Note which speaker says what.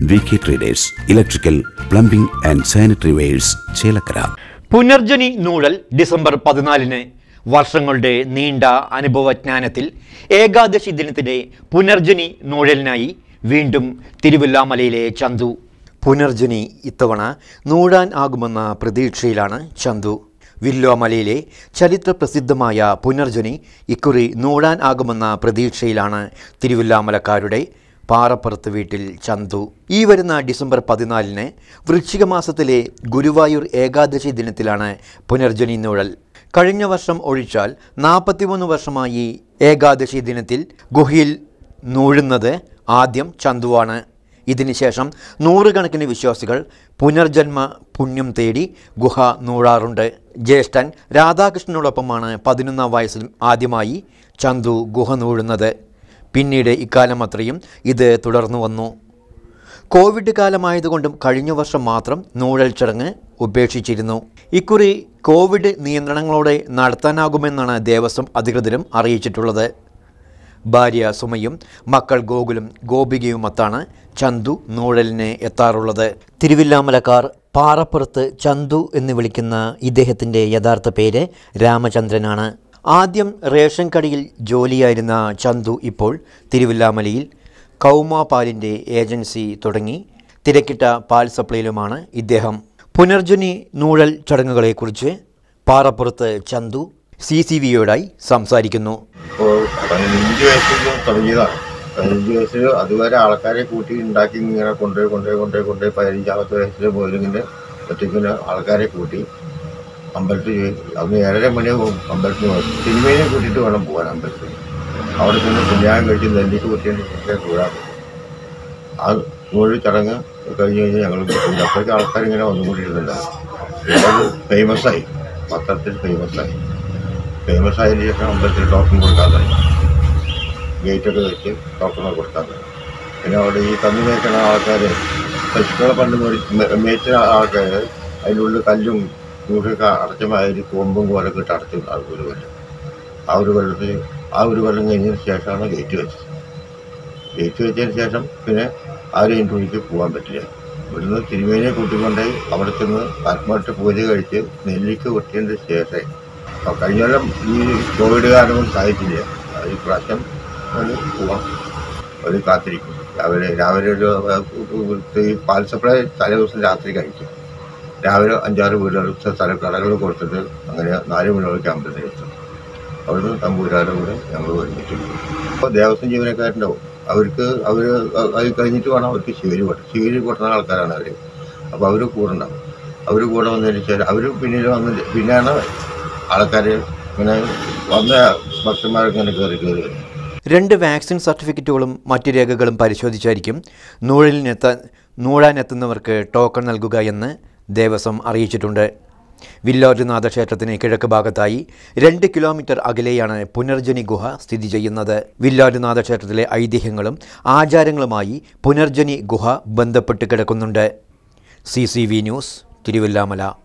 Speaker 1: V K traders electrical plumbing and sanitary wares Chelakkara
Speaker 2: Punarjani നൂഴൽ December പതിനാലിന് വർഷങ്ങളുടെ നീണ്ട അനുഭവജ്ഞാനത്തിൽ ഏകാദശി ദിനത്തിൻ്റെ പുനർജനി നൂഴലിനായി വീണ്ടും തിരുവല്ലാമലയിലെ ചന്തു പുനർജനി ഇത്തവണ നൂഴാൻ ആകുമെന്ന പ്രതീക്ഷയിലാണ് ചന്തു വില്ലോമലയിലെ ചരിത്ര പ്രസിദ്ധമായ പുനർജനി ഇക്കുറി നൂഴാൻ ആകുമെന്ന പ്രതീക്ഷയിലാണ് തിരുവല്ലാമലക്കാരുടെ പാറപ്പുറത്ത് വീട്ടിൽ ചന്തു ഈ വരുന്ന ഡിസംബർ പതിനാലിന് വൃശ്ചിക മാസത്തിലെ ഗുരുവായൂർ ഏകാദശി ദിനത്തിലാണ് പുനർജനി നൂഴൽ കഴിഞ്ഞ വർഷം ഒഴിച്ചാൽ നാൽപ്പത്തിമൂന്ന് വർഷമായി ഏകാദശി ദിനത്തിൽ ഗുഹയിൽ നൂഴുന്നത് ആദ്യം ചന്തുവാണ് ഇതിനുശേഷം നൂറുകണക്കിന് വിശ്വാസികൾ പുനർജന്മ പുണ്യം തേടി ഗുഹ നൂഴാറുണ്ട് ജ്യേഷ്ഠൻ രാധാകൃഷ്ണനോടൊപ്പമാണ് പതിനൊന്നാം വയസ്സിൽ ആദ്യമായി ചന്തു ഗുഹ നൂഴുന്നത് പിന്നീട് ഇക്കാലം അത്രയും ഇത് തുടർന്നു വന്നു കോവിഡ് കാലമായതുകൊണ്ടും കഴിഞ്ഞ വർഷം മാത്രം നൂഴൽ ചടങ്ങ് ഉപേക്ഷിച്ചിരുന്നു ഇക്കുറി കോവിഡ് നിയന്ത്രണങ്ങളോടെ നടത്താനാകുമെന്നാണ് ദേവസ്വം അധികൃതരും അറിയിച്ചിട്ടുള്ളത് ഭാര്യ സുമയും മക്കൾ ഗോകുലും ഗോപികയുമൊത്താണ് ചന്തു നൂഴലിന് എത്താറുള്ളത് തിരുവില്ലാമലക്കാർ പാറപ്പുറത്ത് ചന്തു എന്ന് വിളിക്കുന്ന ഇദ്ദേഹത്തിൻ്റെ യഥാർത്ഥ പേര് രാമചന്ദ്രനാണ് ആദ്യം റേഷൻ കടയിൽ ജോലിയായിരുന്ന ചന്തു ഇപ്പോൾ തിരുവില്ലാമലയിൽ കൗമ പാലിൻ്റെ ഏജൻസി തുടങ്ങി തിരക്കിട്ട പാൽ സപ്ലൈയിലുമാണ് ഇദ്ദേഹം പുനർജനി നൂഴൽ ചടങ്ങുകളെക്കുറിച്ച് പാറപ്പുറത്ത് ചന്തു സി സി വിയോടായി സംസാരിക്കുന്നു
Speaker 3: ഇപ്പോൾ പതിനഞ്ച് വയസ്സിൽ തുടങ്ങിയതാണ് പതിനഞ്ച് വയസ്സിൽ അതുവരെ ആൾക്കാരെ കൂട്ടി ഉണ്ടാക്കി ഇങ്ങനെ കൊണ്ടുപോയി കൊണ്ടുപോയി കൊണ്ടുപോയി കൊണ്ടുപോയി പതിനഞ്ചാമത്തെ വയസ്സിൽ പോലിങ്ങനെ ഒറ്റയ്ക്കിങ്ങനെ ആൾക്കാരെ കൂട്ടി അമ്പലത്തിൽ അന്ന് ഏഴര മണിയാകും അമ്പലത്തിൽ പോകാൻ സിനിമയെ കൂട്ടിയിട്ട് വേണം പോകാൻ അമ്പലത്തിൽ അവിടെ ചെന്ന് പുണ്യായം കഴിച്ച് നെല്ലിക്ക് കുത്തിയിട്ട് കൂടാൻ ആ നൂറ് ചടങ്ങ് കഴിഞ്ഞ് കഴിഞ്ഞ് ഞങ്ങൾ അപ്പോഴേക്ക് ആൾക്കാർ ഇങ്ങനെ വന്നുകൊണ്ടിരുന്നുണ്ടാവും അത് ഫേമസായി പത്രത്തിൽ ഫേമസായി ഫേമസ് ആയതിനു ശേഷം അമ്പലത്തിൽ ടോക്കൺ കൊടുക്കാൻ തുടങ്ങി ഗേറ്റൊക്കെ വെച്ച് ടോക്കണൊക്കെ കൊടുക്കാൻ തുടങ്ങി പിന്നെ അവിടെ ഈ കന്നു മേയ്ക്കുന്ന ആൾക്കാർ പശുക്കളെ പണ്ട് മേടി മേയ്ച്ച ആൾക്കാർ അതിൻ്റെ ഉള്ളിൽ കല്ലും നൂറൊക്കെ അടച്ച മാതിരി കൊമ്പും കോലൊക്കെ ഇട്ട് അടച്ചു ആ ഒരു കൊല്ലം ആ ഒരു കൊല്ലത്തിൽ ആ ഒരു കൊല്ലം കഴിഞ്ഞതിന് ശേഷമാണ് ഗേറ്റ് വെച്ചത് ഗേറ്റ് വെച്ചതിന് ശേഷം പിന്നെ ആരും അതിൻ്റെ ഉള്ളിലേക്ക് പോകാൻ പറ്റില്ല ഇവിടുന്ന് തിരുമേനിയെ കൂട്ടിക്കൊണ്ടുപോയി അവിടെ ചെന്ന് ആത്മാട്ട് പൂജ കഴിച്ച് നെല്ലിക്ക് കൊട്ടിയതിന് ശേഷം അപ്പോൾ കഴിഞ്ഞ കൊല്ലം ഈ കോവിഡ് കാരണവും സാധിച്ചില്ല അത് ഈ പ്രാവശ്യം ഒരു പോവാം ഒരു കാത്തിരിക്കും രാവിലെ രാവിലെ ഒരു ഏഹ്, ഈ പാൽ സപ്ലൈ തലേ ദിവസം രാത്രി കഴിക്കും രാവിലെ അഞ്ചാറ് വീടുകൾ സ്ഥല കടകൾ കൊടുത്തിട്ട് അങ്ങനെ നാല് മണിയോടൊക്കെ അമ്പലത്തിലെത്തും അവിടുന്ന് തമ്പൂരാരുടെ കൂടെ ഞങ്ങൾ ഒരുമിച്ച് പോകും അപ്പോൾ ദേവസ്വം ജീവനക്കാരുണ്ടാവും അവർക്ക് അവർ അത് കഴിഞ്ഞിട്ട് വേണം അവർക്ക് ശിവരി കൊട്ടാൻ ശിവരി കൊട്ടുന്ന ആൾക്കാരാണ് അവർ അപ്പോൾ അവർ കൂടെ ഉണ്ടാവും അവർ കൂടെ വന്നതിന് ശേഷം അവർ പിന്നീട് വന്ന് പിന്നെയാണ് ആൾക്കാർ ഇങ്ങനെ വന്ന ഭക്തന്മാരൊക്കെ ഇങ്ങനെ കയറി കയറി വരും
Speaker 2: രണ്ട് വാക്സിൻ സർട്ടിഫിക്കറ്റുകളും മറ്റു രേഖകളും പരിശോധിച്ചായിരിക്കും നൂഴലിനെത്താൻ നൂഴാനെത്തുന്നവർക്ക് ടോക്കൺ നൽകുക എന്ന് ദേവസ്വം അറിയിച്ചിട്ടുണ്ട് വില്ലോർനാഥ ക്ഷേത്രത്തിന് കിഴക്ക് ഭാഗത്തായി രണ്ട് കിലോമീറ്റർ അകലെയാണ് പുനർജനി ഗുഹ സ്ഥിതി ചെയ്യുന്നത് വില്ലോർനാഥ ക്ഷേത്രത്തിലെ ഐതിഹ്യങ്ങളും ആചാരങ്ങളുമായി പുനർജനി ഗുഹ ബന്ധപ്പെട്ട് കിടക്കുന്നുണ്ട് C C V news Thiruvallamala